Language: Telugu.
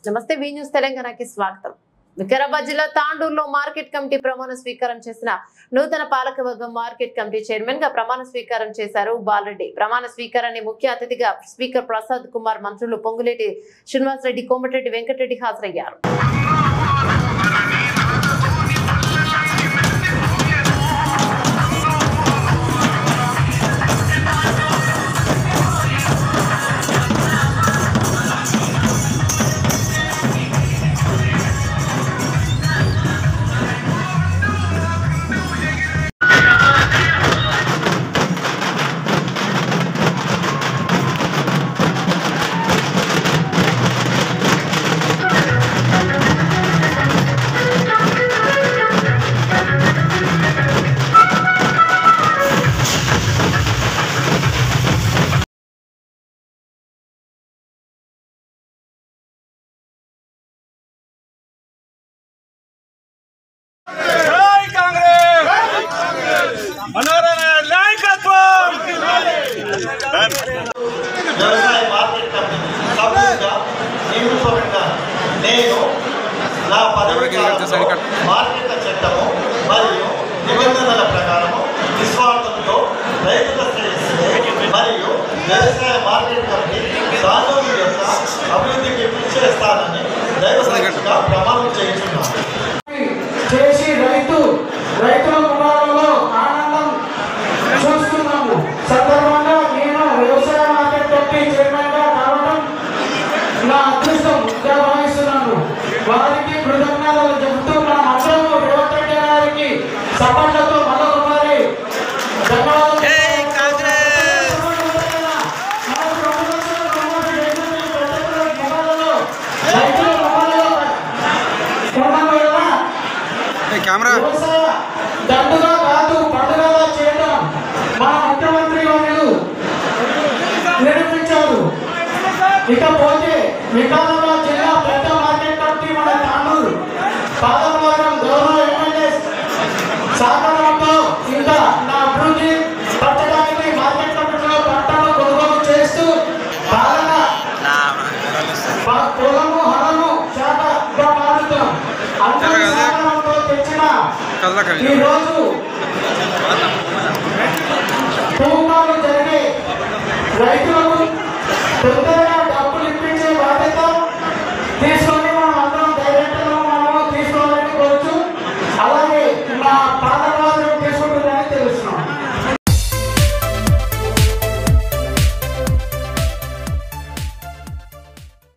నమస్తే వి న్యూస్ తెలంగాణకి స్వాగతం వికారాబాద్ జిల్లా తాండూరులో మార్కెట్ కమిటీ ప్రమాణ స్వీకారం చేసిన నూతన పాలకవర్గం మార్కెట్ కమిటీ చైర్మన్ గా ప్రమాణ స్వీకారం చేశారు బాలరెడ్డి ప్రమాణ స్వీకారాన్ని ముఖ్య అతిథిగా స్పీకర్ ప్రసాద్ కుమార్ మంత్రులు పొంగులేటి శ్రీనివాసరెడ్డి కోమటిరెడ్డి వెంకటరెడ్డి హాజరయ్యారు జై కాంగ్రెస్ మనోరమ నాయకత్వం వ్యవసాయ మార్కెట్ కమిటీ సభ్యుడిగా నియమించబడిన నేను నా పదవి కాలంలో మార్కెట్ల చట్టము మరియు నిబంధనల ప్రకారము నిస్వార్థంతో రైతుల శ్రేయస్సునే మరియు వ్యవసాయ మార్కెట్ కమిటీ దాని యొక్క అభివృద్ధికి కృషి చేస్తానని దైవసాక్షిగా ప్రమాణం చేయించున్నాను చేసి రైతు రైతుల కుటుంబాలలో ఆనందం చూస్తున్నాము సందర్భంగా నేను వ్యవసాయ మార్కెట్ కమిటీ చైర్మన్ గా కావడం నా అదృష్టంగా భావిస్తున్నాను వారికి కృతజ్ఞతలు చెబుతూ మన మంత్రము రేవంత్ రెడ్డి గారికి సపోర్ట్లతో మరొకసారి ధన్యవాదాలు రైతుల కుటుంబాలలో ఉండడం వల్ల కెమెరా వ్యవసాయ దండుగా కాదు పండుగగా చేయడం మన ముఖ్యమంత్రి వర్యులు నిరూపించారు ఇకపోతే వికారాబాద్ జిల్లా పెద్ద మార్కెట్ కమిటీ మన తాండూరు పాదవారం గౌరవ ఎమ్మెల్యే సహకారంతో ఇంకా నా అభివృద్ధి పట్టడానికి మార్కెట్ కమిటీలో పంటను కొనుగోలు చేస్తూ పాలన ప- పొలము హరము శాఖగా మారుతున్నాం అందరి సహకారంతో తెచ్చిన ఈ రోజు తూకాలు జరిగే రైతులకు తొందరగా డబ్బులు ఇప్పించే బాధ్యత తీసుకొని మనం అందరం డైరెక్టర్లు మనము తీసుకోవాలని కోరుచు అలాగే మా పాలక